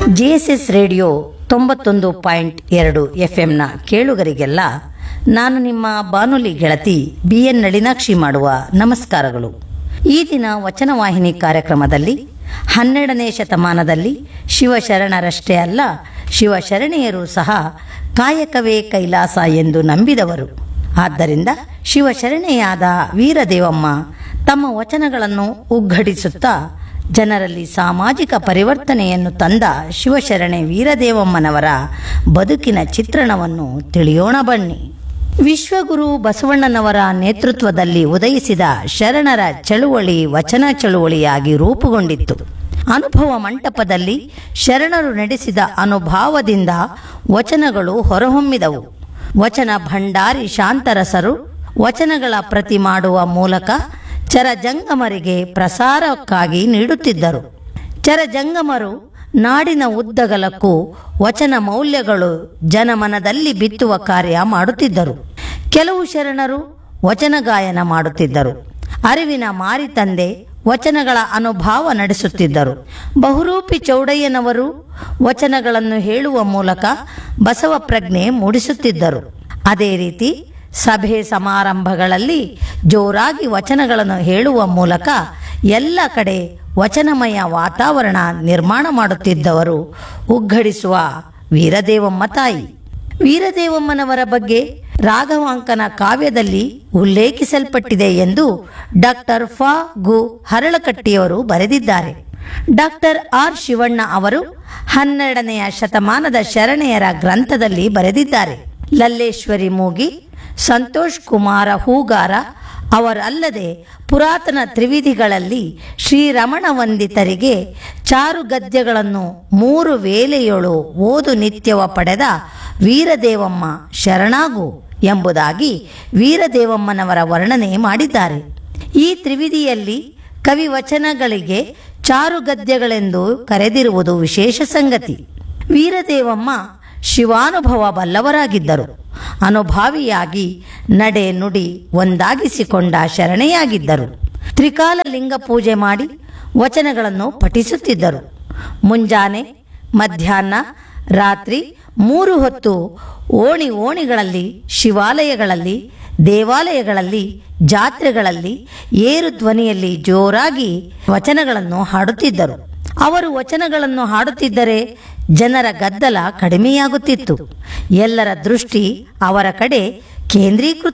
JSS radio ತೊಂಬತ್ತೊಂದು point ಎರಡು ಎಫ್ಎಂನ ಕೇಳುಗರಿಗೆಲ್ಲ ನಾನು ನಿಮ್ಮ ಬಾನುಲಿ ಗೆಳತಿ ಬಿ ಎನ್ ನಳಿನಾಕ್ಷಿ ಮಾಡುವ ನಮಸ್ಕಾರಗಳು ಈ ದಿನ ವಚನವಾಹಿನಿ ಕಾರ್ಯಕ್ರಮದಲ್ಲಿ ಹನ್ನೆರಡನೇ ಶತಮಾನದಲ್ಲಿ ಶಿವಶರಣರಷ್ಟೇ ಅಲ್ಲ ಶಿವಶರಣೆಯರು ಸಹ ಕಾಯಕವೇ ಕೈಲಾಸ ಎಂದು ನಂಬಿದವರು ಆದ್ದರಿಂದ ಶಿವಶರಣೆಯಾದ ವೀರದೇವಮ್ಮ ತಮ್ಮ ವಚನಗಳನ್ನು ಉಗ್ಗಡಿಸುತ್ತಾ ಜನರಲ್ಲಿ ಸಾಮಾಜಿಕ ಪರಿವರ್ತನೆಯನ್ನು ತಂದ ಶಿವಶರಣೆ ವೀರದೇವಮ್ಮನವರ ಬದುಕಿನ ಚಿತ್ರಣವನ್ನು ತಿಳಿಯೋಣ ಬನ್ನಿ ವಿಶ್ವಗುರು ಬಸವಣ್ಣನವರ ನೇತೃತ್ವದಲ್ಲಿ ಉದಯಿಸಿದ ಶರಣರ ಚಳುವಳಿ ವಚನ ಚಳುವಳಿಯಾಗಿ ರೂಪುಗೊಂಡಿತ್ತು ಅನುಭವ ಮಂಟಪದಲ್ಲಿ ಶರಣರು ನಡೆಸಿದ ಅನುಭಾವದಿಂದ ವಚನಗಳು ಹೊರಹೊಮ್ಮಿದವು ವಚನ ಭಂಡಾರಿ ಶಾಂತರಸರು ವಚನಗಳ ಪ್ರತಿ ಮಾಡುವ ಮೂಲಕ ಚರಜಂಗಮರಿಗೆ ಪ್ರಸಾರಕ್ಕಾಗಿ ನೀಡುತ್ತಿದ್ದರು ಚರಜಂಗಮರು ನಾಡಿನ ಉದ್ದಗಲಕ್ಕೂ ವಚನ ಮೌಲ್ಯಗಳು ಜನಮನದಲ್ಲಿ ಬಿತ್ತುವ ಕಾರ್ಯ ಮಾಡುತ್ತಿದ್ದರು ಕೆಲವು ಶರಣರು ವಚನ ಗಾಯನ ಮಾಡುತ್ತಿದ್ದರು ಅರಿವಿನ ಮಾರಿ ತಂದೆ ವಚನಗಳ ಅನುಭಾವ ನಡೆಸುತ್ತಿದ್ದರು ಬಹುರೂಪಿ ಚೌಡಯ್ಯನವರು ವಚನಗಳನ್ನು ಹೇಳುವ ಮೂಲಕ ಬಸವ ಪ್ರಜ್ಞೆ ಮೂಡಿಸುತ್ತಿದ್ದರು ಅದೇ ರೀತಿ ಸಭೆ ಸಮಾರಂಭಗಳಲ್ಲಿ ಜೋರಾಗಿ ವಚನಗಳನ್ನು ಹೇಳುವ ಮೂಲಕ ಎಲ್ಲ ಕಡೆ ವಚನಮಯ ವಾತಾವರಣ ನಿರ್ಮಾಣ ಮಾಡುತ್ತಿದ್ದವರು ಉಗ್ಗಡಿಸುವ ವೀರದೇವಮ್ಮ ತಾಯಿ ವೀರದೇವಮ್ಮನವರ ಬಗ್ಗೆ ರಾಘವಾಂಕನ ಕಾವ್ಯದಲ್ಲಿ ಉಲ್ಲೇಖಿಸಲ್ಪಟ್ಟಿದೆ ಎಂದು ಡಾಕ್ಟರ್ ಫಾ ಗು ಹರಳಕಟ್ಟಿಯವರು ಬರೆದಿದ್ದಾರೆ ಡಾಕ್ಟರ್ ಆರ್ ಶಿವಣ್ಣ ಅವರು ಹನ್ನೆರಡನೆಯ ಶತಮಾನದ ಶರಣೆಯರ ಗ್ರಂಥದಲ್ಲಿ ಬರೆದಿದ್ದಾರೆ ಲಲ್ಲೇಶ್ವರಿ ಮೂಗಿ ಸಂತೋಷ್ ಕುಮಾರ ಹೂಗಾರ ಅವರಲ್ಲದೆ ಪುರಾತನ ತ್ರಿವಿಧಿಗಳಲ್ಲಿ ಶ್ರೀರಮಣ ವಂದಿತರಿಗೆ ಚಾರು ಗದ್ಯಗಳನ್ನು ಮೂರು ವೇಳೆಯೊಳು ಓದು ನಿತ್ಯವ ಪಡೆದ ವೀರದೇವಮ್ಮ ಶರಣಾಗು ಎಂಬುದಾಗಿ ವೀರದೇವಮ್ಮನವರ ವರ್ಣನೆ ಮಾಡಿದ್ದಾರೆ ಈ ತ್ರಿವಿಧಿಯಲ್ಲಿ ಕವಿ ವಚನಗಳಿಗೆ ಚಾರು ಗದ್ಯಗಳೆಂದು ಕರೆದಿರುವುದು ವಿಶೇಷ ಸಂಗತಿ ವೀರದೇವಮ್ಮ ಶಿವಾನುಭವ ಬಲ್ಲವರಾಗಿದ್ದರು ಅನುಭಾವಿಯಾಗಿ ನಡೆ ನುಡಿ ಒಂದಾಗಿಸಿಕೊಂಡ ಶರಣೆಯಾಗಿದ್ದರು ತ್ರಿಕಾಲ ಲಿಂಗ ಪೂಜೆ ಮಾಡಿ ವಚನಗಳನ್ನು ಪಠಿಸುತ್ತಿದ್ದರು ಮುಂಜಾನೆ ಮಧ್ಯಾಹ್ನ ರಾತ್ರಿ ಮೂರು ಹೊತ್ತು ಓಣಿ ಓಣಿಗಳಲ್ಲಿ ಶಿವಾಲಯಗಳಲ್ಲಿ ದೇವಾಲಯಗಳಲ್ಲಿ ಜಾತ್ರೆಗಳಲ್ಲಿ ಏರು ಧ್ವನಿಯಲ್ಲಿ ಜೋರಾಗಿ ವಚನಗಳನ್ನು ಹಾಡುತ್ತಿದ್ದರು ಅವರು ವಚನಗಳನ್ನು ಹಾಡುತ್ತಿದ್ದರೆ ಜನರ ಗದ್ದಲ ಕಡಿಮೆಯಾಗುತ್ತಿತ್ತು ಎಲ್ಲರ ದೃಷ್ಟಿ ಅವರ ಕಡೆ ಕೇಂದ್ರೀಕೃತ